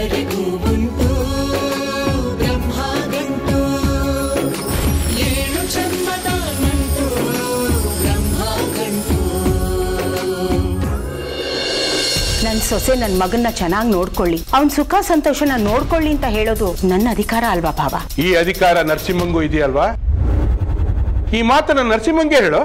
ಎಲ್ಲರಿಗೂ ಉಂಟು ಬ್ರಹ್ಮ ಗಂಟು ಏಳು ಜನ್ಮದ ನಂಟು ಬ್ರಹ್ಮ ಗಂಟು ನನ್ನ ಸೊಸೆ ನನ್ನ ಮಗನ್ನ ಚೆನ್ನಾಗಿ ನೋಡ್ಕೊಳ್ಳಿ ಅವ್ನ ಸುಖ ಸಂತೋಷನ ನೋಡ್ಕೊಳ್ಳಿ ಅಂತ ಹೇಳೋದು ನನ್ನ ಅಧಿಕಾರ ಅಲ್ವಾ ಭಾವ ಈ ಅಧಿಕಾರ ನರಸಿಂಹಂಗೂ ಇದೆಯಲ್ವಾ ಈ ಮಾತನ್ನ ನರಸಿಂಹಂಗೆ ಹೇಳು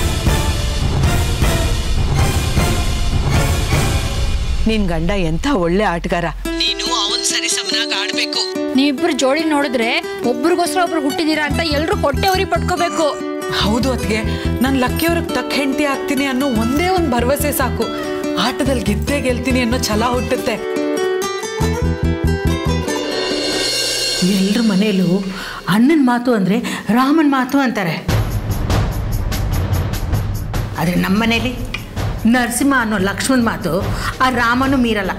ನಿನ್ ಗಂಡ ಎಂಥ ಒಳ್ಳೆ ಆಟಗಾರ ನೀನು ಅವನ್ ಸರಿಸಮನಾಗಿ ಆಡ್ಬೇಕು ನೀವಿಬ್ರು ಜೋಡಿ ನೋಡಿದ್ರೆ ಒಬ್ರಿಗೋಸ್ಕರ ಒಬ್ರು ಹುಟ್ಟಿದೀರಾ ಅಂತ ಎಲ್ರು ಹೊಟ್ಟೆ ಉರಿ ಪಟ್ಕೋಬೇಕು ಹೌದು ಅತ್ಗೆ ನಾನು ಲಕ್ಕಿಯವ್ರಿಗೆ ತಕ್ಕ ಹೆಂಡತಿ ಆಗ್ತೀನಿ ಅನ್ನೋ ಒಂದೇ ಒಂದು ಭರವಸೆ ಸಾಕು ಆಟದಲ್ಲಿ ಗೆದ್ದೇ ಗೆಲ್ತೀನಿ ಅನ್ನೋ ಛಲ ಹುಟ್ಟುತ್ತೆ ಎಲ್ರ ಮನೇಲೂ ಅಣ್ಣನ ಮಾತು ಅಂದರೆ ರಾಮನ ಮಾತು ಅಂತಾರೆ ಆದರೆ ನಮ್ಮ ಮನೇಲಿ ನರಸಿಂಹ ಅನ್ನೋ ಲಕ್ಷ್ಮಣ್ ಮಾತು ಆ ರಾಮನು ಮೀರಲ್ಲ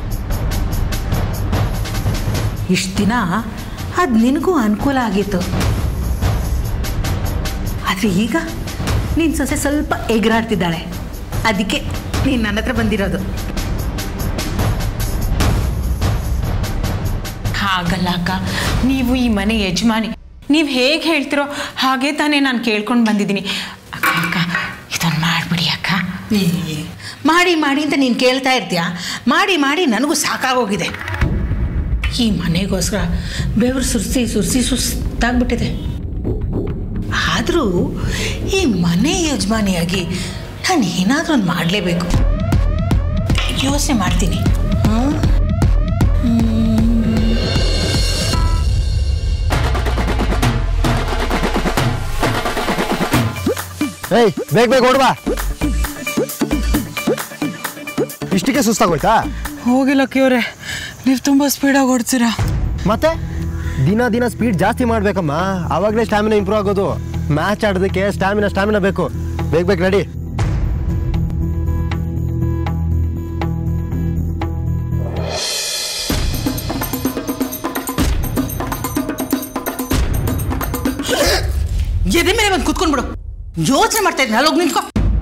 ಇಷ್ಟು ದಿನ ಅದು ನಿನಗೂ ಅನುಕೂಲ ಆಗಿತ್ತು ಆದರೆ ಈಗ ನೀನು ಸೊಸೆ ಸ್ವಲ್ಪ ಎಗರಾಡ್ತಿದ್ದಾಳೆ ಅದಕ್ಕೆ ನೀನು ನನ್ನ ಹತ್ರ ಬಂದಿರೋದು ಹಾಗಲ್ಲ ಅಕ್ಕ ನೀವು ಈ ಮನೆ ಯಜಮಾನಿ ನೀವು ಹೇಗೆ ಹೇಳ್ತಿರೋ ಹಾಗೆ ತಾನೇ ನಾನು ಕೇಳ್ಕೊಂಡು ಬಂದಿದ್ದೀನಿ ಅಕ್ಕ ಅಕ್ಕ ಇದನ್ನು ಮಾಡಿಬಿಡಿ ಅಕ್ಕ ಏ, ಮಾಡಿ ಮಾಡಿ ಅಂತ ನೀನು ಕೇಳ್ತಾ ಇರ್ತೀಯ ಮಾಡಿ ಮಾಡಿ ನನಗೂ ಸಾಕಾಗೋಗಿದೆ ಈ ಮನೆಗೋಸ್ಕರ ಬೆವರು ಸುರಿಸಿ ಸುರಿಸಿ ಸುಸ್ತಾಗ್ಬಿಟ್ಟಿದೆ ಆದರೂ ಈ ಮನೆ ಯಜಮಾನಿಯಾಗಿ ನಾನು ಏನಾದರೂ ಒಂದು ಮಾಡಲೇಬೇಕು ಯೋಚನೆ ಮಾಡ್ತೀನಿ ಹ್ಞೂ ಏಯ್ ಬೇಗ ಬೇಗ ಓಡ್ಬಾ ಇಷ್ಟಕ್ಕೆ ಸುಸ್ತಾಗೋಯ್ತಾ ಹೋಗಿ ಲಕ್ಕಿಯವ್ರೆ ನೀವು ತುಂಬ ಸ್ಪೀಡಾಗಿ ಓಡ್ತೀರಾ ಮತ್ತೆ ದಿನ ದಿನ ಸ್ಪೀಡ್ ಜಾಸ್ತಿ ಮಾಡ್ಬೇಕಮ್ಮ ಆವಾಗಲೇ ಸ್ಟ್ಯಾಮಿನಾ ಇಂಪ್ರೂವ್ ಆಗೋದು ಮ್ಯಾಚ್ ಆಡೋದಕ್ಕೆ ಸ್ಟ್ಯಾಮಿನಾ ಸ್ಟ್ಯಾಮಿನಾ ಬೇಕು ಬೇಗ ಬೇಗ ರೆಡಿ ಎದೆ ಮೇಲೆ ಬಂದು ಕುತ್ಕೊಂಡ್ಬಿಡು ಯೋಚನೆ ಮಾಡ್ತಾ ಇದ್ದೀನಿ ಅಲ್ಲೋಗಿ ನಿಂತ್ಕೊ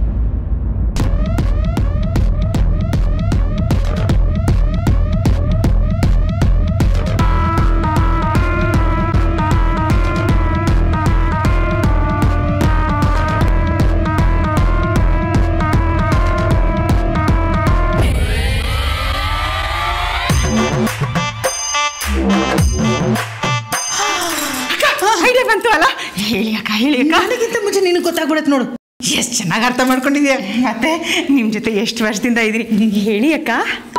ಐಡಿಯಾ ಬಂತು ಅಲ್ಲ ಹೇಳಿ ಅಕ್ಕ ಹೇಳಿ ಅಕ್ಕ ನನಗಿಂತ ಮುಂಚೆ ನಿನಗೆ ಗೊತ್ತಾಗ್ಬಿಡತ್ತೆ ನೋಡು ಎಷ್ಟು ಚೆನ್ನಾಗಿ ಅರ್ಥ ಮಾಡ್ಕೊಂಡಿದ್ಯಾ ಮತ್ತೆ ನಿಮ್ಮ ಜೊತೆ ಎಷ್ಟು ವರ್ಷದಿಂದ ಇದ್ದೀನಿ ಹೇಳಿ ಅಕ್ಕ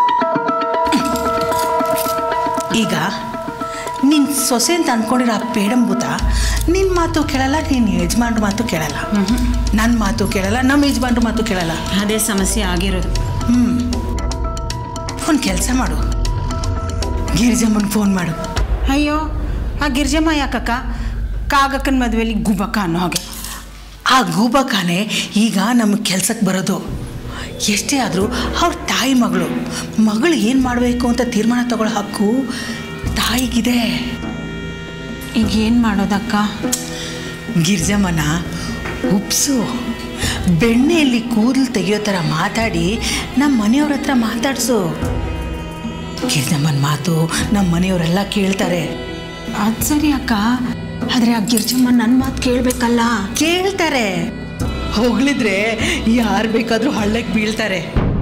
ಈಗ ನಿನ್ನ ಸೊಸೆ ಅಂತ ಅಂದ್ಕೊಂಡಿರೋ ಆ ಪೇಡಂಬೂತ ನಿನ್ನ ಮಾತು ಕೇಳಲ್ಲ ನಿನ್ನ ಯಜಮಾನ್ರ ಮಾತು ಕೇಳಲ್ಲ ನನ್ನ ಮಾತು ಕೇಳಲ್ಲ ನಮ್ಮ ಯಜಮಾನ್ರ ಮಾತು ಕೇಳಲ್ಲ ಅದೇ ಸಮಸ್ಯೆ ಆಗಿರೋದು ಹ್ಞೂ ಒಂದು ಕೆಲಸ ಮಾಡು ಗಿರಿಜಮ್ಮನ ಫೋನ್ ಮಾಡು ಅಯ್ಯೋ ಆ ಗಿರ್ಜಮ್ಮ ಯಾಕಕ್ಕ ಕಾಗಕ್ಕನ ಮದುವೆಲಿ ಗುಬಕ್ಕ ಅನ್ನೋ ಹಾಗೆ ಆ ಗೂಬಕಾನೆ ಈಗ ನಮಗೆ ಕೆಲ್ಸಕ್ಕೆ ಬರೋದು ಎಷ್ಟೇ ಆದರೂ ಅವ್ರ ತಾಯಿ ಮಗಳು ಮಗಳು ಏನು ಮಾಡಬೇಕು ಅಂತ ತೀರ್ಮಾನ ತಗೊಳ್ಳೋ ಹಕ್ಕು ತಾಯಿಗಿದೆ ಈಗ ಏನು ಮಾಡೋದಕ್ಕ ಗಿರ್ಜಮ್ಮನ ಉಪ್ಸು ಬೆಣ್ಣೆಯಲ್ಲಿ ಕೂದಲು ತೆಗೆಯೋ ಥರ ಮಾತಾಡಿ ನಮ್ಮ ಮನೆಯವ್ರ ಹತ್ರ ಮಾತಾಡಿಸು ಗಿರ್ಜಮ್ಮನ ಮಾತು ನಮ್ಮ ಮನೆಯವರೆಲ್ಲ ಕೇಳ್ತಾರೆ ಅದು ಸರಿ ಅಕ್ಕ ಆದರೆ ಆ ಗಿರ್ಜಮ್ಮ ನನ್ನ ಮಾತು ಕೇಳಬೇಕಲ್ಲ ಕೇಳ್ತಾರೆ ಹೊಗಳಿದ್ರೆ ಯಾರು ಬೇಕಾದರೂ ಹಳ್ಳಕ್ಕೆ ಬೀಳ್ತಾರೆ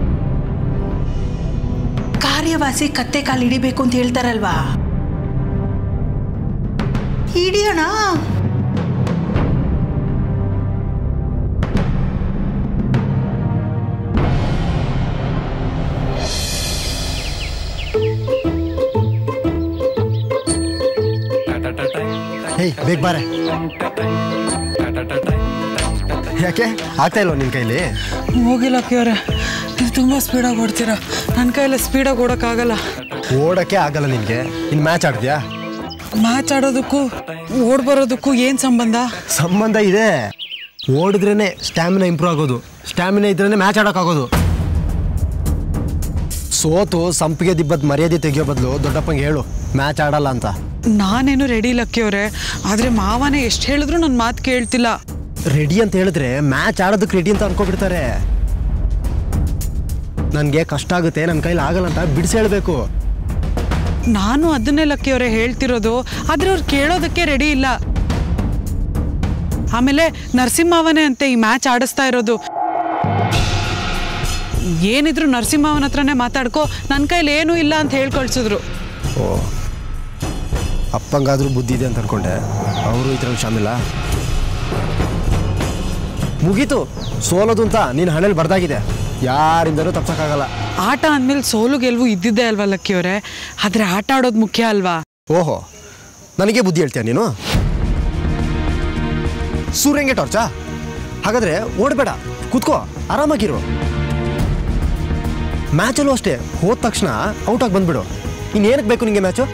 ಕಾರ್ಯವಾಸಿ ಕತ್ತೆ ಕಾಲು ಹಿಡಿಬೇಕು ಅಂತ ಹೇಳ್ತಾರಲ್ವಾ ಹಿಡಿಯೋಣ ಹೇಯ್ ಬೇಗ ಬಾರೆ ಯಾಕೆ ಆಗ್ತಾ ಇಲ್ವ ನಿನ್ನ ಕೈಲಿ ಹೋಗಿ ಲಕ್ಕಿಯವ್ರೆ ನೀವು ತುಂಬ ಸ್ಪೀಡಾಗಿ ಓಡ್ತೀರಾ ನನ್ನ ಕೈಯಲ್ಲಿ ಸ್ಪೀಡಾಗಿ ಓಡೋಕ್ಕಾಗಲ್ಲ ಓಡಕ್ಕೆ ಆಗಲ್ಲ ನಿನಗೆ ಇನ್ನು ಮ್ಯಾಚ್ ಆಡ್ತೀಯಾ ಮ್ಯಾಚ್ ಆಡೋದಕ್ಕೂ ಓಡ್ ಬರೋದಕ್ಕೂ ಏನು ಸಂಬಂಧ ಸಂಬಂಧ ಇದೆ ಓಡಿದ್ರೇನೆ ಸ್ಟ್ಯಾಮಿನಾ ಇಂಪ್ರೂವ್ ಆಗೋದು ಸ್ಟ್ಯಾಮಿನಾ ಇದ್ರೇನೆ ಮ್ಯಾಚ್ ಆಡೋಕ್ಕಾಗೋದು ಸೋತು ಸಂಪಿಗೆ ದಿಬ್ಬದ ಮರ್ಯಾದೆ ತೆಗಿಯೋ ಬದಲು ದೊಡ್ಡಪ್ಪಂಗೆ ಹೇಳು ಮ್ಯಾಚ್ ಆಡಲ್ಲ ಅಂತ ನಾನೇನು ರೆಡಿ ಲಕ್ಕಿಯವ್ರೆ ಆದರೆ ಮಾವನೇ ಎಷ್ಟು ಹೇಳಿದ್ರು ನನ್ನ ಮಾತು ಕೇಳ್ತಿಲ್ಲ ರೆಡಿ ಅಂತ ಹೇಳಿದ್ರೆ ಮ್ಯಾಚ್ ಆಡೋದಕ್ಕೆ ರೆಡಿ ಅಂತ ಅನ್ಕೊಬಿಡ್ತಾರೆ ನನಗೆ ಕಷ್ಟ ಆಗುತ್ತೆ ನನ್ನ ಕೈಲಿ ಆಗಲ್ಲ ಅಂತ ಬಿಡಿಸಿ ಹೇಳಬೇಕು ನಾನು ಅದನ್ನೇ ಲಕ್ಕಿಯವರೇ ಹೇಳ್ತಿರೋದು ಆದ್ರೆ ಅವ್ರು ಕೇಳೋದಕ್ಕೆ ರೆಡಿ ಇಲ್ಲ ಆಮೇಲೆ ನರಸಿಂಹವನೇ ಅಂತೆ ಈ ಮ್ಯಾಚ್ ಆಡಿಸ್ತಾ ಇರೋದು ಏನಿದ್ರು ನರಸಿಂಹವನ ಹತ್ರನೇ ಮಾತಾಡ್ಕೋ ನನ್ನ ಕೈಲಿ ಏನೂ ಇಲ್ಲ ಅಂತ ಹೇಳ್ಕೊಳ್ಸಿದ್ರು ಓ ಅಪ್ಪಂಗಾದ್ರೂ ಬುದ್ಧಿ ಇದೆ ಅಂತ ಅನ್ಕೊಂಡೆ ಅವರು ಇದ್ರಲ್ಲಿ ಶಾಮಿಲ್ಲ ಮುಗೀತು ಸೋಲೋದು ಅಂತ ನೀನು ಹಣೆಯಲ್ಲಿ ಬರ್ದಾಗಿದೆ ಯಾರಿಂದಲೂ ತಪ್ಸಕ್ಕಾಗಲ್ಲ ಆಟ ಅಂದಮೇಲೆ ಸೋಲು ಗೆಲುವು ಇದ್ದಿದ್ದೇ ಅಲ್ವಾ ಲಕ್ಕಿಯವರೇ ಆದ್ರೆ ಆಟ ಆಡೋದು ಮುಖ್ಯ ಅಲ್ವಾ ಓಹೋ ನನಗೆ ಬುದ್ಧಿ ಹೇಳ್ತೀಯ ನೀನು ಸೂರ್ಯಂಗೆ ಟಾರ್ಚಾ ಹಾಗಾದ್ರೆ ಓಡಬೇಡ ಕೂತ್ಕೋ ಆರಾಮಾಗಿರು ಮ್ಯಾಚಲ್ಲೂ ಅಷ್ಟೇ ಹೋದ ತಕ್ಷಣ ಔಟಾಗಿ ಬಂದ್ಬಿಡು ಇನ್ನೇನಕ್ಕೆ ಬೇಕು ನಿಂಗೆ ಮ್ಯಾಚು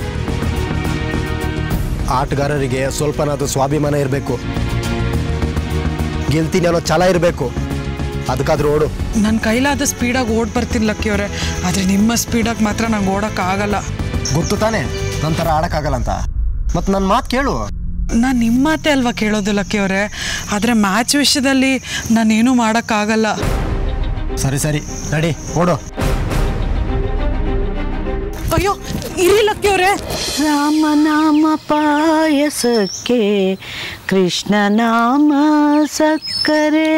ಆಟಗಾರರಿಗೆ ಸ್ವಲ್ಪನಾದ್ರೂ ಸ್ವಾಭಿಮಾನ ಇರಬೇಕು ಗೆಲ್ತೀನಿ ಅನ್ನೋ ಛಲ ಇರಬೇಕು ಅದಕ್ಕಾದ್ರೂ ಓಡು ನನ್ನ ಕೈಲಾದ ಸ್ಪೀಡಾಗಿ ಓಡ್ ಬರ್ತೀನಿ ಲಕ್ಕಿಯವರೇ ಆದರೆ ನಿಮ್ಮ ಸ್ಪೀಡಾಗಿ ಮಾತ್ರ ನಂಗೆ ಓಡೋಕ್ಕಾಗಲ್ಲ ಗೊತ್ತು ತಾನೇ ನನ್ನ ಥರ ಆಡೋಕ್ಕಾಗಲ್ಲ ಅಂತ ಮತ್ತು ನನ್ನ ಮಾತು ಕೇಳು ನಾನು ನಿಮ್ಮ ಮಾತೆ ಅಲ್ವಾ ಕೇಳೋದು ಲಕ್ಕಿಯವರೇ ಆದರೆ ಮ್ಯಾಚ್ ವಿಷಯದಲ್ಲಿ ನಾನೇನು ಮಾಡೋಕ್ಕಾಗಲ್ಲ ಸರಿ ಸರಿ ರೆಡಿ ಓಡು ಅಯ್ಯೋ ಇರಿ ಲಕ್ಕಿಯವರೇ ರಾಮನಾಮ ಪಾಯಸಕ್ಕೆ ಕೃಷ್ಣ ನಾಮ ಸಕ್ಕರೆ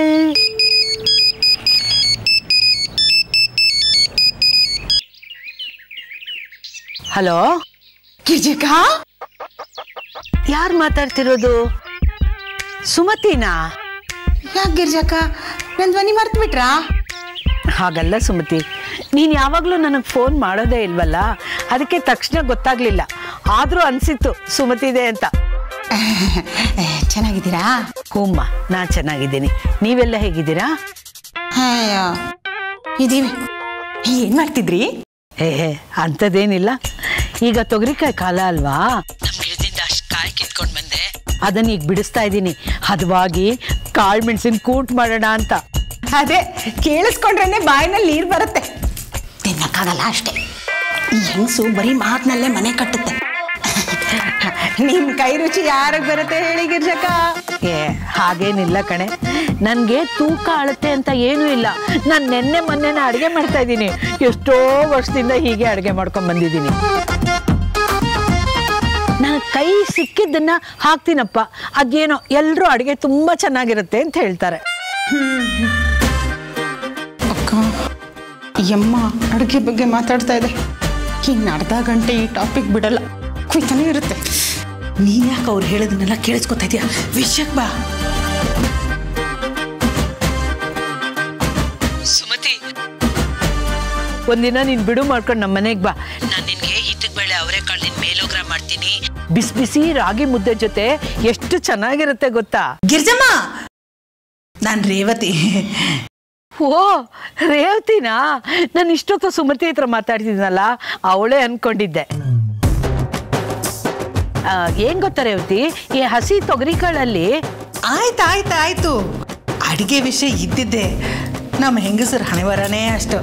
ಹಲೋ ಗಿರ್ಜಿಕಾ ಯಾರು ಮಾತಾಡ್ತಿರೋದು ಸುಮತಿನಾ ಯಾಕೆ ಗಿರ್ಜಕ್ಕ ನನ್ನ ಧ್ವನಿ ಮರ್ತು ಬಿಟ್ರಾ ಹಾಗಲ್ಲ ಸುಮತಿ ನೀನು ಯಾವಾಗಲೂ ನನಗೆ ಫೋನ್ ಮಾಡೋದೇ ಇಲ್ವಲ್ಲ ಅದಕ್ಕೆ ತಕ್ಷಣ ಗೊತ್ತಾಗ್ಲಿಲ್ಲ ಆದರೂ ಅನಿಸಿತ್ತು ಸುಮತಿದೆ ಅಂತ ಚೆನ್ನಾಗಿದ್ದೀರಾ ಹೂಮ್ಮ ನಾ ಚೆನ್ನಾಗಿದ್ದೀನಿ ನೀವೆಲ್ಲ ಹೇಗಿದ್ದೀರಾ ಅಯ್ಯೋ ಇದೀವಿ ಏನ್ ಮಾಡ್ತಿದ್ರಿ ಏ ಅಂಥದ್ದೇನಿಲ್ಲ ಈಗ ತೊಗರಿಕಾಯಿ ಕಾಲ ಅಲ್ವಾ ನಮ್ ಗಿಡದಿಂದ ಅಷ್ಟ್ ಕಾಯಿ ಕಿತ್ಕೊಂಡ್ ಬಂದೆ ಅದನ್ನ ಈಗ ಬಿಡಿಸ್ತಾ ಇದ್ದೀನಿ ಹದವಾಗಿ ಕಾಳು ಮೆಣಸಿನ ಕೂಟ್ ಮಾಡೋಣ ಅಂತ ಅದೇ ಕೇಳಿಸ್ಕೊಂಡ್ರೇನೆ ಬಾಯಿನಲ್ಲಿ ನೀರು ಬರುತ್ತೆ ತಿನ್ನಕ್ಕಾಗಲ್ಲ ಅಷ್ಟೇ ಈ ಹೆಂಗಸು ಬರೀ ಮಾತಿನಲ್ಲೇ ಮನೆ ಕಟ್ಟುತ್ತೆ ನಿಮ್ ಕೈ ರುಚಿ ಯಾರಿಗೆ ಬರುತ್ತೆ ಹೇಳಿ ಗಿರ್ಜಕ್ಕ ಏ ಹಾಗೇನಿಲ್ಲ ಕಣೆ ನನಗೆ ತೂಕ ಅಳತೆ ಅಂತ ಏನೂ ಇಲ್ಲ ನಾನು ನೆನ್ನೆ ಮೊನ್ನೆನ ಅಡುಗೆ ಮಾಡ್ತಾ ಇದ್ದೀನಿ ಎಷ್ಟೋ ವರ್ಷದಿಂದ ಹೀಗೆ ಅಡುಗೆ ಮಾಡ್ಕೊಂಡು ಬಂದಿದ್ದೀನಿ ನನ್ನ ಕೈ ಸಿಕ್ಕಿದ್ದನ್ನ ಹಾಕ್ತೀನಪ್ಪ ಅದೇನೋ ಎಲ್ಲರೂ ಅಡುಗೆ ತುಂಬ ಚೆನ್ನಾಗಿರುತ್ತೆ ಅಂತ ಹೇಳ್ತಾರೆ ಅಕ್ಕ ಯಮ್ಮ ಅಡುಗೆ ಬಗ್ಗೆ ಮಾತಾಡ್ತಾ ಇದೆ ಇನ್ನು ಅರ್ಧ ಗಂಟೆ ಈ ಟಾಪಿಕ್ ಬಿಡಲ್ಲ ಕುಯ್ತಾನೆ ಇರುತ್ತೆ ನೀನ್ ಯಾಕೆ ಅವ್ರು ಹೇಳೋದನ್ನೆಲ್ಲ ಕೇಳಿಸ್ಕೊತಾ ಇದೀಯ ವಿಷಯಕ್ಕೆ ಬಾ ಸುಮತಿ ಒಂದಿನ ನೀನು ಬಿಡು ಮಾಡ್ಕೊಂಡು ನಮ್ಮ ಮನೆಗೆ ಬಾ ನಾನ್ ನಿನ್ಗೆ ಹಿಟ್ಟಕ್ ಬೇಳೆ ಅವರೆಕಾಳಿನ ಮೇಲೋಗ್ರ ಮಾಡ್ತೀನಿ ಬಿಸಿ ಬಿಸಿ ರಾಗಿ ಮುದ್ದೆ ಜೊತೆ ಎಷ್ಟು ಚೆನ್ನಾಗಿರುತ್ತೆ ಗೊತ್ತಾ ಗಿರ್ಜಮ್ಮ ನಾನು ರೇವತಿ ಓ ರೇವತಿನಾ ನಾನು ಇಷ್ಟೊತ್ತು ಸುಮತಿ ಹತ್ರ ಮಾತಾಡ್ತಿದ್ನಲ್ಲ ಅವಳೇ ಅನ್ಕೊಂಡಿದ್ದೆ ಆ, ಏನ್ ಗೊತ್ತಾ ರೇವತಿ ಈ ಹಸಿ ತೊಗರಿಕಾಳಲ್ಲಿ ಆಯ್ತು ಆಯ್ತು ಆಯ್ತು ಅಡಿಗೆ ವಿಷಯ ಇದ್ದಿದ್ದೆ ನಮ್ಮ ಹೆಂಗಸರ ಹಣೆವರನೇ ಅಷ್ಟು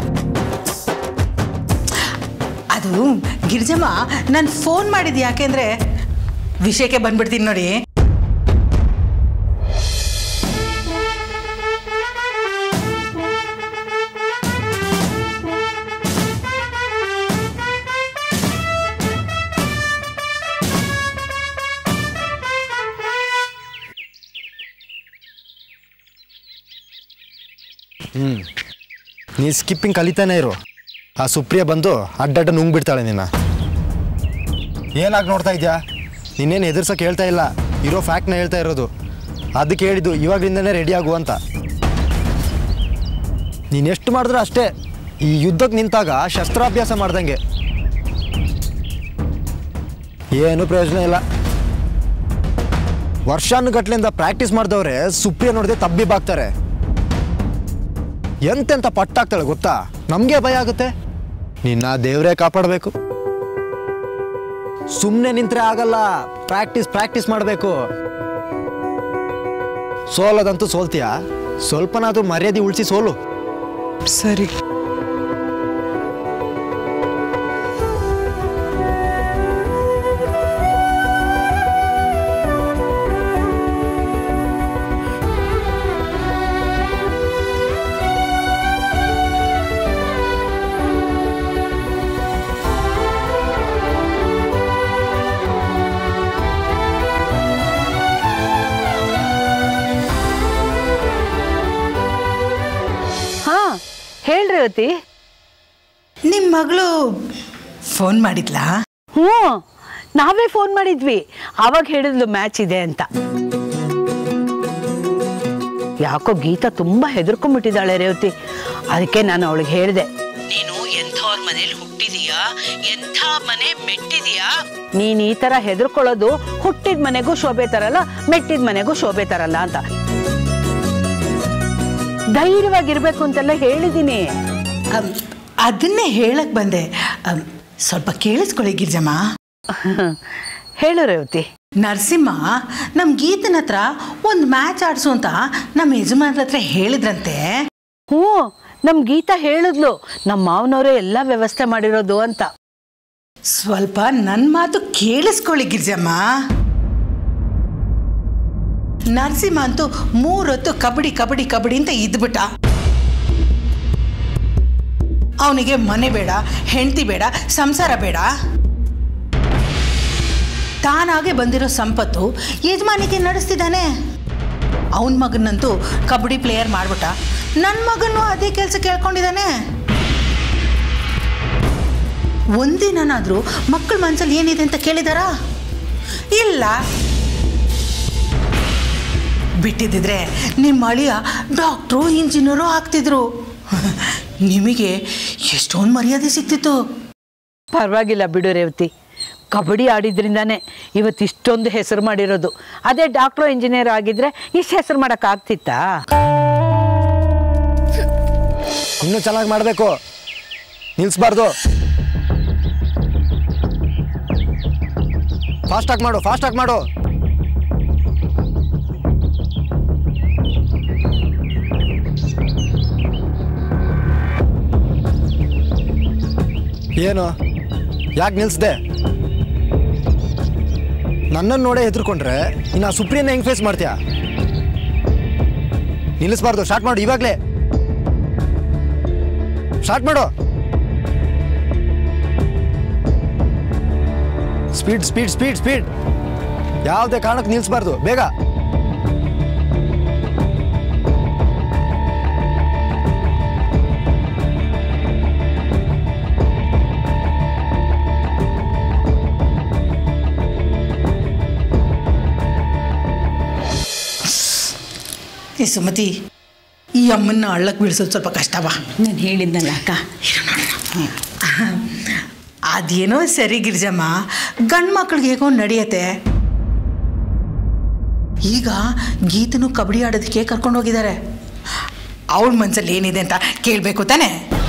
ಅದು ಗಿರ್ಜಮ್ಮ ನಾನು ಫೋನ್ ಮಾಡಿದ್ದು ಯಾಕೆಂದ್ರೆ ವಿಷಯಕ್ಕೆ ಬಂದ್ಬಿಡ್ತೀನಿ ನೋಡಿ ನೀ ಸ್ಕಿಪ್ಪಿಂಗ್ ಕಲಿತಾನೆ ಇರು ಆ ಸುಪ್ರಿಯ ಬಂದು ಅಡ್ಡಡ್ಡ ನುಂಗ್ಬಿಡ್ತಾಳೆ ನಿನ್ನ ಏನಾಗಿ ನೋಡ್ತಾ ಇದ್ಯಾ ನಿನ್ನೇನು ಎದುರ್ಸಕ್ಕೆ ಹೇಳ್ತಾ ಇಲ್ಲ ಇರೋ ಫ್ಯಾಕ್ಟ್ನ ಹೇಳ್ತಾ ಇರೋದು ಅದಕ್ಕೆ ಹೇಳಿದ್ದು ಇವಾಗಲಿಂದನೇ ರೆಡಿ ಆಗು ಅಂತ ನೀನು ಎಷ್ಟು ಮಾಡಿದ್ರೂ ಅಷ್ಟೇ ಈ ಯುದ್ಧಕ್ಕೆ ನಿಂತಾಗ ಶಸ್ತ್ರಾಭ್ಯಾಸ ಮಾಡ್ದಂಗೆ ಏನು ಪ್ರಯೋಜನ ಇಲ್ಲ ವರ್ಷಾನುಗಟ್ಲೆಯಿಂದ ಪ್ರಾಕ್ಟೀಸ್ ಮಾಡಿದವ್ರೆ ಸುಪ್ರಿಯ ನೋಡದೆ ತಬ್ಬಿ ಬಾಗ್ತಾರೆ ಎಂತೆಂತ ಪಟ್ಟಾಗ್ತಾಳೆ ಗೊತ್ತಾ ನಮಗೆ ಭಯ ಆಗುತ್ತೆ ನಿನ್ನ ದೇವರೇ ಕಾಪಾಡಬೇಕು ಸುಮ್ಮನೆ ನಿಂತ್ರೆ ಆಗಲ್ಲ ಪ್ರಾಕ್ಟೀಸ್ ಪ್ರಾಕ್ಟೀಸ್ ಮಾಡಬೇಕು ಸೋಲೋದಂತೂ ಸೋಲ್ತೀಯಾ ಸ್ವಲ್ಪನಾದ್ರೂ ಮರ್ಯಾದೆ ಉಳಿಸಿ ಸೋಲು ಸರಿ ರೇವತಿ ನಿಮ್ಮ ಮಗಳು ಫೋನ್ ಮಾಡಿದ್ಲಾ ಹ್ಞೂ ನಾವೇ ಫೋನ್ ಮಾಡಿದ್ವಿ ಆವಾಗ ಹೇಳಿದ್ಲು ಮ್ಯಾಚ್ ಇದೆ ಅಂತ ಯಾಕೋ ಗೀತಾ ತುಂಬಾ ಹೆದರ್ಕೊಂಡ್ಬಿಟ್ಟಿದ್ದಾಳೆ ರೇವತಿ ಅದಕ್ಕೆ ನಾನು ಅವಳಿಗೆ ಹೇಳಿದೆ ನೀನು ಎಂಥವ್ರ ಮನೇಲಿ ಹುಟ್ಟಿದೀಯಾ ಎಂಥ ಮನೆ ಮೆಟ್ಟಿದೀಯಾ ನೀನ್ ಈ ತರ ಹೆದರ್ಕೊಳ್ಳೋದು ಹುಟ್ಟಿದ ಮನೆಗೂ ಶೋಭೆ ತರಲ್ಲ ಮೆಟ್ಟಿದ ಮನೆಗೂ ಶೋಭೆ ತರಲ್ಲ ಅಂತ ಧೈರ್ಯವಾಗಿರ್ಬೇಕು ಅಂತೆಲ್ಲ ಹೇಳಿದ್ದೀನಿ ಅಮ್, ಅದನ್ನೇ ಹೇಳಕ್ ಬಂದೆ ಅಮ್, ಸ್ವಲ್ಪ ಕೇಳಿಸ್ಕೊಳ್ಳಿ ಗಿರ್ಜಮ್ಮ ಹೇಳು ರೇವತಿ ನರಸಿಂಹ ನಮ್ಮ ಗೀತನ ಹತ್ರ ಒಂದು ಮ್ಯಾಚ್ ಆಡಿಸು ಅಂತ ನಮ್ಮ ಯಜಮಾನ್ರ ಹತ್ರ ಹೇಳಿದ್ರಂತೆ ಹ್ಞೂ ನಮ್ ಗೀತಾ ಹೇಳಿದ್ಲು ನಮ್ಮ ಮಾವನವರೇ ಎಲ್ಲ ವ್ಯವಸ್ಥೆ ಮಾಡಿರೋದು ಅಂತ ಸ್ವಲ್ಪ ನನ್ನ ಮಾತು ಕೇಳಿಸ್ಕೊಳ್ಳಿ ಗಿರ್ಜಮ್ಮ ನರಸಿಂಹ ಅಂತೂ ಮೂರೊತ್ತು ಕಬಡ್ಡಿ ಕಬಡ್ಡಿ ಕಬಡ್ಡಿ ಅಂತ ಇದ್ಬಿಟ್ಟ ಅವನಿಗೆ ಮನೆ ಬೇಡ ಹೆಂಡತಿ ಬೇಡ ಸಂಸಾರ ಬೇಡ ತಾನಾಗೆ ಬಂದಿರೋ ಸಂಪತ್ತು ಯಜಮಾನಿಗೆ ನಡೆಸ್ತಿದ್ದಾನೆ ಅವನ ಮಗನಂತೂ ಕಬಡ್ಡಿ ಪ್ಲೇಯರ್ ಮಾಡ್ಬಿಟ್ಟ ನನ್ನ ಮಗನೂ ಅದೇ ಕೆಲಸ ಕೇಳ್ಕೊಂಡಿದ್ದಾನೆ ಒಂದಿನಾದ್ರೂ ಮಕ್ಕಳ ಮನಸ್ಸಲ್ಲಿ ಏನಿದೆ ಅಂತ ಕೇಳಿದಾರಾ ಇಲ್ಲ ಬಿಟ್ಟಿದ್ದಿದ್ರೆ ನಿಮ್ಮ ಅಳಿಯ ಡಾಕ್ಟ್ರು ಇಂಜಿನಿಯರು ಆಗ್ತಿದ್ರು ನಿಮಗೆ ಎಷ್ಟೊಂದು ಮರ್ಯಾದೆ ಸಿಗ್ತಿತ್ತು ಪರವಾಗಿಲ್ಲ ಬಿಡು ರೇವತಿ ಕಬಡ್ಡಿ ಆಡಿದ್ರಿಂದಾನೇ ಇವತ್ತು ಇಷ್ಟೊಂದು ಹೆಸರು ಮಾಡಿರೋದು ಅದೇ ಡಾಕ್ಟ್ರು ಇಂಜಿನಿಯರ್ ಆಗಿದ್ರೆ ಇಷ್ಟು ಹೆಸರು ಮಾಡೋಕ್ಕಾಗ್ತಿತ್ತಾ ಇನ್ನೂ ಚೆನ್ನಾಗಿ ಮಾಡಬೇಕು ನಿಲ್ಲಿಸ್ಬಾರ್ದು ಫಾಸ್ಟಾಗಿ ಮಾಡು ಫಾಸ್ಟಾಗಿ ಮಾಡು ಏನು ಯಾಕೆ ನಿಲ್ಲಿಸ್ದೆ ನನ್ನನ್ನು ನೋಡೇ ಹೆದರ್ಕೊಂಡ್ರೆ ಇನ್ನು ಸುಪ್ರಿಯನ್ನ ಹೆಂಗೆ ಫೇಸ್ ಮಾಡ್ತೀಯಾ ನಿಲ್ಲಿಸ್ಬಾರ್ದು ಸ್ಟಾರ್ಟ್ ಮಾಡು ಇವಾಗಲೇ ಸ್ಟಾರ್ಟ್ ಮಾಡು ಸ್ಪೀಡ್ ಸ್ಪೀಡ್ ಸ್ಪೀಡ್ ಸ್ಪೀಡ್ ಯಾವುದೇ ಕಾರಣಕ್ಕೆ ನಿಲ್ಲಿಸ್ಬಾರ್ದು ಬೇಗ ಏ ಸುಮತಿ ಈ ಅಮ್ಮನ್ನ ಹಳ್ಳಕ್ಕೆ ಬೀಳ್ಸೋದು ಸ್ವಲ್ಪ ಕಷ್ಟವಾ ನಾನು ಹೇಳಿದ್ನಲ್ಲ ಅಕ್ಕ ಅದೇನೋ ಸರಿ ಗಿರ್ಜಮ್ಮ ಗಂಡು ಮಕ್ಳಿಗೆ ಹೇಗೋ ನಡೆಯತ್ತೆ ಈಗ ಗೀತನು ಕಬಡ್ಡಿ ಆಡೋದಕ್ಕೆ ಕರ್ಕೊಂಡು ಹೋಗಿದ್ದಾರೆ ಅವಳ ಮನ್ಸಲ್ಲಿ ಏನಿದೆ ಅಂತ ಕೇಳಬೇಕು ತಾನೆ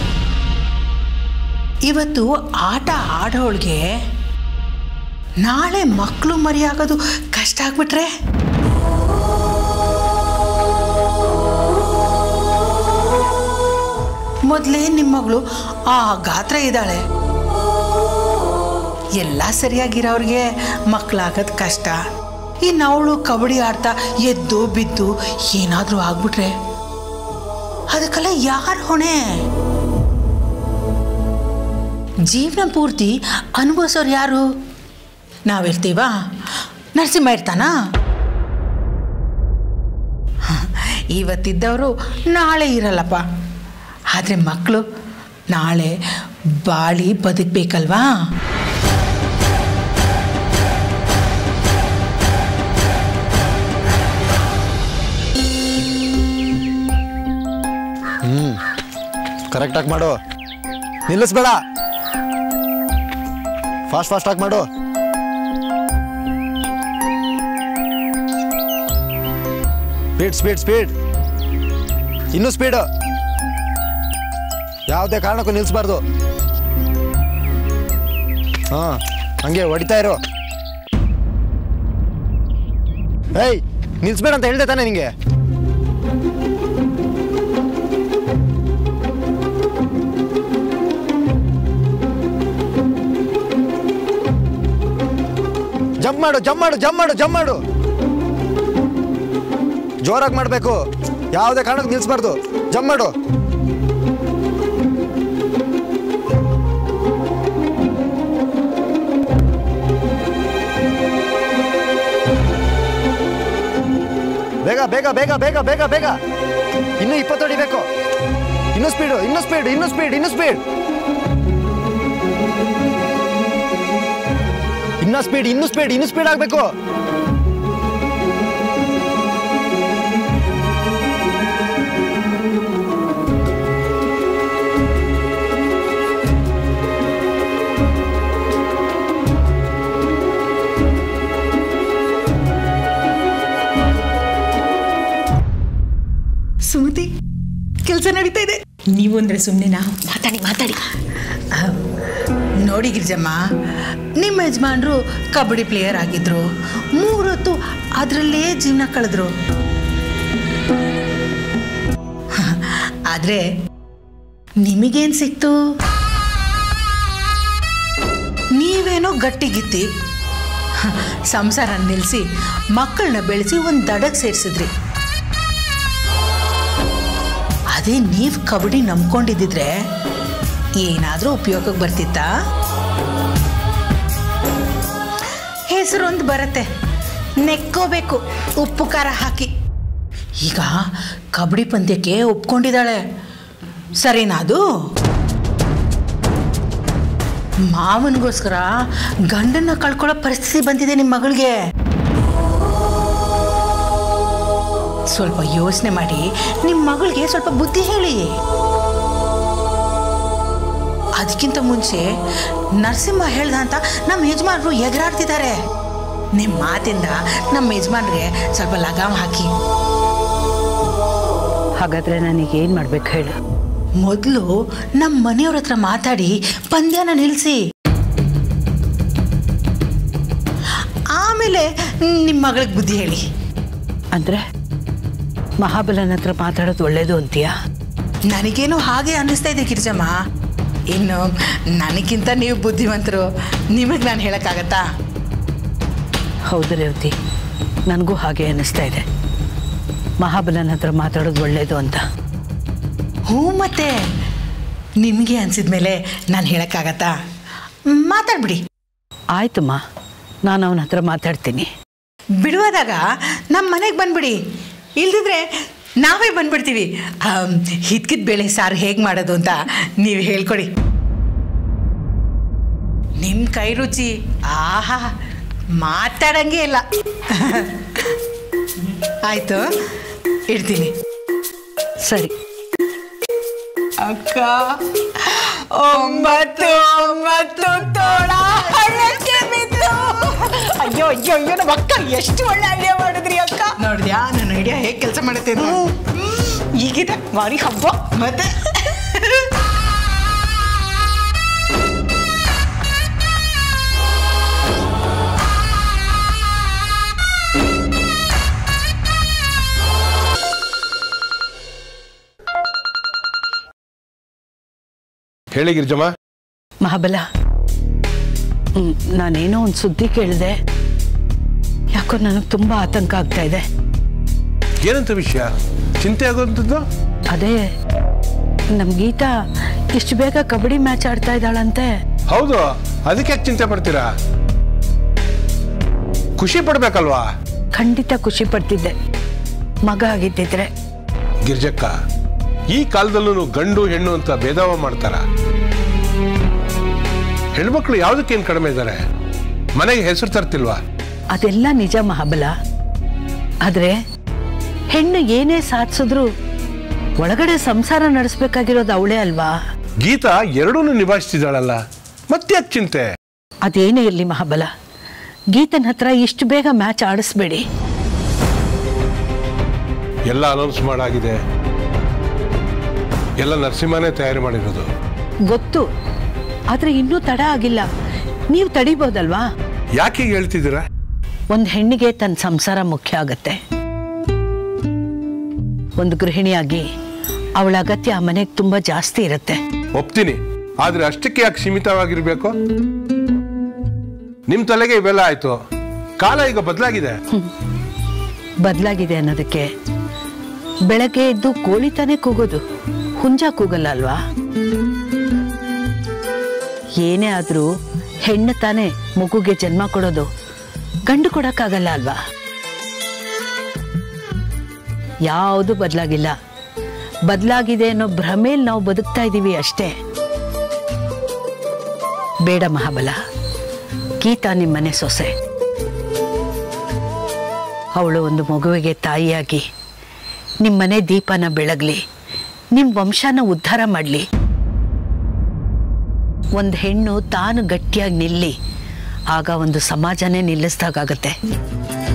ಇವತ್ತು ಆಟ ಆಡೋಳಿಗೆ ನಾಳೆ ಮಕ್ಕಳು ಮರಿ ಆಗೋದು ಕಷ್ಟ ಆಗ್ಬಿಟ್ರೆ ಮೊದಲೇ ನಿಮ್ಮ ಮಗಳು ಆ ಗಾತ್ರ ಇದ್ದಾಳೆ ಎಲ್ಲ ಸರಿಯಾಗಿರೋರಿಗೆ ಮಕ್ಕಳಾಗೋದು ಕಷ್ಟ ಇನ್ನು ಅವಳು ಕಬಡ್ಡಿ ಆಡ್ತಾ ಎದ್ದು ಬಿದ್ದು ಏನಾದರೂ ಆಗ್ಬಿಟ್ರೆ ಅದಕ್ಕೆಲ್ಲ ಯಾರು ಹೊಣೆ ಜೀವನ ಪೂರ್ತಿ ಅನುಭವಿಸೋರು ಯಾರು ನಾವಿರ್ತೀವಾ ನರಸಿಂಹ ಇರ್ತಾನಾ ಇವತ್ತಿದ್ದವರು ನಾಳೆ ಇರಲ್ಲಪ್ಪ ಆದರೆ ಮಕ್ಕಳು ನಾಳೆ ಬಾಳಿ ಬದುಕಬೇಕಲ್ವಾ ಕರೆಕ್ಟಾಗಿ ಮಾಡು ನಿಲ್ಲಿಸ್ಬೇಡ ಫಾಸ್ಟ್ ಫಾಸ್ಟಾಗಿ ಮಾಡು ಸ್ಪೀಡ್ ಸ್ಪೀಡ್ ಸ್ಪೀಡ್ ಇನ್ನೂ ಸ್ಪೀಡು ಯಾವುದೇ ಕಾರಣಕ್ಕೂ ನಿಲ್ಲಿಸ್ಬಾರ್ದು ಹಾಂ ಹಂಗೆ ಹೊಡಿತಾ ಇರು ಏಯ್ ನಿಲ್ಲಿಸ್ಬೇಡ ಅಂತ ಹೇಳ್ದೆ ತಾನೆ ನಿಂಗೆ ಜಂಪ್ ಮಾಡು ಜಂಪ್ ಮಾಡು ಜಂಪ್ ಮಾಡು ಜಂಪ್ ಮಾಡು ಜೋರಾಗಿ ಮಾಡಬೇಕು ಯಾವುದೇ ಕಾರಣಕ್ಕೆ ನಿಲ್ಲಿಸ್ಬಾರ್ದು ಜಂಪ್ ಮಾಡು ಬೇಗ ಬೇಗ ಬೇಗ ಬೇಗ ಬೇಗ ಬೇಗ ಇನ್ನೂ ಇಪ್ಪತ್ತು ಹೊಡಿಬೇಕು ಇನ್ನು ಸ್ಪೀಡು ಇನ್ನು ಸ್ಪೀಡ್ ಇನ್ನು ಸ್ಪೀಡ್ ಇನ್ನು ಸ್ಪೀಡ್ ಇನ್ನ ಸ್ಪೀಡ್ ಇನ್ನು ಸ್ಪೀಡ್ ಇನ್ನು ಸ್ಪೀಡ್ ಆಗ್ಬೇಕು ಸುಮತಿ ಕೆಲಸ ನಡೀತಾ ಇದೆ ನೀವು ಅಂದ್ರೆ ಸುಮ್ಮನೆನಾ ಮಾತಾಡಿ ಮಾತಾಡಿ ನೋಡಿ ಗಿರಿಜಮ್ಮ ನಿಮ್ಮ ಯಜಮಾನ್ರು ಕಬಡ್ಡಿ ಪ್ಲೇಯರ್ ಆಗಿದ್ರು ಮೂರೊತ್ತು ಅದರಲ್ಲೇ ಜೀವನ ಕಳೆದ್ರು ಆದ್ರೆ ನಿಮಗೇನ್ ಸಿಕ್ತು ನೀವೇನೋ ಗಟ್ಟಿಗಿತ್ತಿ ಸಂಸಾರ ನಿಲ್ಲಿಸಿ ಮಕ್ಕಳನ್ನ ಬೆಳೆಸಿ ಒಂದು ದಡಕ್ಕೆ ಸೇರಿಸಿದ್ರಿ ಅದೇ ನೀವು ಕಬಡ್ಡಿ ನಂಬ್ಕೊಂಡಿದ್ದಿದ್ರೆ ಏನಾದರೂ ಉಪಯೋಗಕ್ಕೆ ಬರ್ತಿತ್ತಾ ಹೆಸರೊಂದು ಬರುತ್ತೆ ನೆಕ್ಕೋಬೇಕು ಉಪ್ಪು ಖಾರ ಹಾಕಿ ಈಗ ಕಬಡ್ಡಿ ಪಂದ್ಯಕ್ಕೆ ಒಪ್ಕೊಂಡಿದ್ದಾಳೆ ಸರಿನಾ ಅದು ಮಾವನಿಗೋಸ್ಕರ ಗಂಡನ್ನ ಕಳ್ಕೊಳ್ಳೋ ಪರಿಸ್ಥಿತಿ ಬಂದಿದೆ ನಿಮ್ಮ ಮಗಳಿಗೆ ಸ್ವಲ್ಪ ಯೋಚನೆ ಮಾಡಿ ನಿಮ್ಮ ಮಗಳಿಗೆ ಸ್ವಲ್ಪ ಬುದ್ಧಿ ಹೇಳಿ ಅದಕ್ಕಿಂತ ಮುಂಚೆ ನರಸಿಂಹ ಹೇಳ್ದ ಅಂತ ನಮ್ಮ ಯಜಮಾನರು ಎಗರಾಡ್ತಿದ್ದಾರೆ ನಿಮ್ಮ ಮಾತಿಂದ ನಮ್ಮ ಯಜಮಾನ್ರಿಗೆ ಸ್ವಲ್ಪ ಲಗಾಮ್ ಹಾಕಿ ಹಾಗಾದ್ರೆ ನನಗೆ ಏನು ಮಾಡ್ಬೇಕು ಹೇಳು ಮೊದಲು ನಮ್ಮ ಮನೆಯವ್ರ ಹತ್ರ ಮಾತಾಡಿ ಪಂದ್ಯನ ನಿಲ್ಲಿಸಿ ಆಮೇಲೆ ನಿಮ್ಮ ಮಗಳಿಗೆ ಬುದ್ಧಿ ಹೇಳಿ ಅಂದರೆ ಮಹಾಬಲನ ಹತ್ರ ಮಾತಾಡೋದು ಒಳ್ಳೇದು ಅಂತೀಯಾ ನನಗೇನು ಹಾಗೆ ಅನ್ನಿಸ್ತಾ ಇದೆ ಗಿರಿಜಮ್ಮ ಇನ್ನು ನನಗಿಂತ ನೀವು ಬುದ್ಧಿವಂತರು ನಿಮಗೆ ನಾನು ಹೇಳೋಕ್ಕಾಗತ್ತಾ ಹೌದು ರೇವತಿ ನನಗೂ ಹಾಗೆ ಅನ್ನಿಸ್ತಾ ಇದೆ ಮಹಾಬಲನ ಹತ್ರ ಮಾತಾಡೋದು ಒಳ್ಳೇದು ಅಂತ ಹ್ಞೂ ಮತ್ತೆ ನಿಮಗೆ ಅನ್ಸಿದ್ಮೇಲೆ ನಾನು ಹೇಳೋಕ್ಕಾಗತ್ತಾ ಮಾತಾಡ್ಬಿಡಿ ಆಯ್ತಮ್ಮ ನಾನು ಅವನ ಹತ್ರ ಮಾತಾಡ್ತೀನಿ ಬಿಡುವಾದಾಗ ನಮ್ಮ ಮನೆಗೆ ಬಂದ್ಬಿಡಿ ಇಲ್ದಿದ್ರೆ ನಾವೇ ಬಂದ್ಬಿಡ್ತೀವಿ ಹಿದ್ಕಿದ ಬೇಳೆ ಸಾರು ಹೇಗೆ ಮಾಡೋದು ಅಂತ ನೀವು ಹೇಳ್ಕೊಡಿ ನಿಮ್ಮ ಕೈ ರುಚಿ ಆಹಾ ಮಾತಾಡಂಗೆ ಇಲ್ಲ ಆಯ್ತು ಇಡ್ತೀನಿ ಸರಿ ಅಕ್ಕ ಒಂಬತ್ತು ಒಂಬತ್ತು ತೋಳ ಹಳ್ಳಕ್ಕೆ ಬಿತ್ತು ಅಯ್ಯೋ ಅಯ್ಯೋ ಅಯ್ಯೋ ನಮ್ಮ ಅಕ್ಕ ಎಷ್ಟು ಒಳ್ಳೆ ಐಡಿಯಾ ಮಾಡಿದ್ರಿ ಅಕ್ಕ ನೋಡಿದ್ಯಾ ನನ್ನ ಐಡಿಯಾ ಹೇಗೆ ಕೆಲಸ ಮಾಡುತ್ತೆ ಅಂತ? ಈಗಿದೆ ಮಾರಿ ಹಬ್ಬ ಮತ್ತೆ ಹೇಳಿ ಗಿರಿಜಮ್ಮ ಮಹಾಬಲ ಹ್ಮ್, ನಾನೇನೋ ಒಂದು ಸುದ್ದಿ ಕೇಳಿದೆ ಯಾಕೋ ನನಗೆ ತುಂಬ ಆತಂಕ ಆಗ್ತಾ ಇದೆ ಏನಂತ ವಿಷಯ ಚಿಂತೆ ಆಗೋಂಥದ್ದು ಅದೇ ನಮ್ಮ ಗೀತಾ ಇಷ್ಟು ಬೇಗ ಕಬಡ್ಡಿ ಮ್ಯಾಚ್ ಆಡ್ತಾ ಇದ್ದಾಳಂತೆ ಹೌದು ಅದಕ್ಕೆ ಯಾಕೆ ಚಿಂತೆ ಪಡ್ತೀರಾ ಖುಷಿ ಪಡ್ಬೇಕಲ್ವಾ ಖಂಡಿತ ಖುಷಿ ಪಡ್ತಿದ್ದೆ ಮಗ ಆಗಿದ್ದಿದ್ರೆ ಗಿರ್ಜಕ್ಕ ಈ ಕಾಲದಲ್ಲೂ ಗಂಡು ಹೆಣ್ಣು ಅಂತ ಭೇದವ ಮಾಡ್ತಾರ ಹೆಣ್ಮಕ್ಳು ಯಾವ್ದಕ್ಕೇನ್ ಕಡಿಮೆ ಇದ್ದಾರೆ ಮನೆಗೆ ಹೆಸರು ತರ್ತಿಲ್ವಾ ಅದೆಲ್ಲ ನಿಜ ಮಹಾಬಲ ಆದ್ರೆ ಹೆಣ್ಣು ಏನೇ ಸಾಧಿಸಿದ್ರು ಒಳಗಡೆ ಸಂಸಾರ ನಡೆಸ್ಬೇಕಾಗಿರೋದು ಅವಳೇ ಅಲ್ವಾ ಗೀತಾ ಎರಡೂ ನಿಭಾಯಿಸ್ತಿದ್ದಾಳಲ್ಲ ಮತ್ತ್ಯಾಕ್ ಚಿಂತೆ ಅದೇನೇ ಇರಲಿ ಮಹಾಬಲ ಗೀತನ ಹತ್ರ ಇಷ್ಟು ಬೇಗ ಮ್ಯಾಚ್ ಆಡಿಸ್ಬೇಡಿ ಎಲ್ಲ ಅನೌನ್ಸ್ ಮಾಡಾಗಿದೆ ಎಲ್ಲ ನರಸಿಂಹನೇ ತಯಾರಿ ಮಾಡಿರೋದು ಗೊತ್ತು ಆದ್ರೆ ಇನ್ನೂ ತಡ ಆಗಿಲ್ಲ ನೀವು ತಡಿಬೋದಲ್ವಾ ಯಾಕೆ ಹೀಗ್ ಹೇಳ್ತಿದ್ದೀರಾ ಒಂದು ಹೆಣ್ಣಿಗೆ ತನ್ನ ಸಂಸಾರ ಮುಖ್ಯ ಆಗತ್ತೆ ಒಂದು ಗೃಹಿಣಿಯಾಗಿ ಅವಳ ಅಗತ್ಯ ಆ ಮನೆಗೆ ತುಂಬಾ ಜಾಸ್ತಿ ಇರುತ್ತೆ ಒಪ್ತೀನಿ ಆದ್ರೆ ಅಷ್ಟಕ್ಕೆ ಯಾಕೆ ಸೀಮಿತವಾಗಿರ್ಬೇಕು ನಿಮ್ ತಲೆಗೆ ಇವೆಲ್ಲ ಆಯ್ತು ಕಾಲ ಈಗ ಬದಲಾಗಿದೆ ಬದಲಾಗಿದೆ ಅನ್ನೋದಕ್ಕೆ ಬೆಳಗ್ಗೆ ಎದ್ದು ಕೋಳಿ ತಾನೇ ಕೂಗೋದು ಹುಂಜ ಕೂಗಲ್ಲ ಅಲ್ವಾ ಏನೇ ಆದ್ರೂ ಹೆಣ್ಣು ತಾನೇ ಮಗುಗೆ ಜನ್ಮ ಕೊಡೋದು ಗಂಡು ಕೊಡಕ್ಕಾಗಲ್ಲ ಅಲ್ವಾ ಯಾವುದು ಬದಲಾಗಿಲ್ಲ ಬದಲಾಗಿದೆ ಅನ್ನೋ ಭ್ರಮೇಲಿ ನಾವು ಬದುಕ್ತಾ ಇದ್ದೀವಿ ಅಷ್ಟೇ ಬೇಡ ಮಹಾಬಲ ಗೀತಾ ನಿಮ್ಮನೆ ಸೊಸೆ ಅವಳು ಒಂದು ಮಗುವಿಗೆ ತಾಯಿಯಾಗಿ ನಿಮ್ಮನೆ ದೀಪನ ಬೆಳಗ್ಲಿ ನಿಮ್ಮ ವಂಶನ ಉದ್ಧಾರ ಮಾಡಲಿ ಒಂದು ಹೆಣ್ಣು ತಾನು ಗಟ್ಟಿಯಾಗಿ ನಿಲ್ಲಿ ಆಗ ಒಂದು ಸಮಾಜನೇ ನಿಲ್ಲಿಸ್ದಾಗತ್ತೆ